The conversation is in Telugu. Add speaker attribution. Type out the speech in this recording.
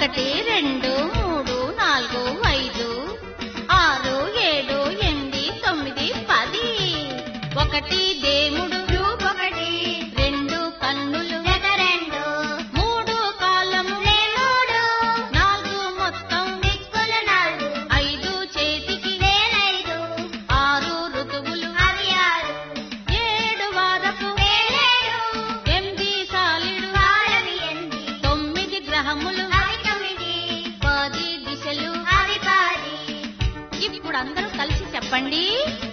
Speaker 1: ఒకటి రెండు మూడు నాలుగు ఐదు ఆరు ఏడు ఎనిమిది తొమ్మిది పది ఒకటి దేవుడు
Speaker 2: రూపు ఒకటి
Speaker 1: రెండు కన్నులు
Speaker 2: జత రెండు
Speaker 1: మూడు కాలము
Speaker 2: మూడు
Speaker 1: నాలుగు మొత్తం
Speaker 2: దిక్కులు నాలుగు
Speaker 1: ఐదు చేతికి
Speaker 2: వేలైదు
Speaker 1: ఆరు ఋతువులు
Speaker 2: అవి ఆరు
Speaker 1: ఏడు వారపు
Speaker 2: వేలేడు
Speaker 1: ఎనిమిది సాలిడు
Speaker 2: వారవి ఎనిమిది
Speaker 1: తొమ్మిది గ్రహములు
Speaker 2: అవి తొమ్మిది
Speaker 1: పది దిశలు
Speaker 2: అవి పది
Speaker 1: ఇప్పుడు అందరూ కలిసి చెప్పండి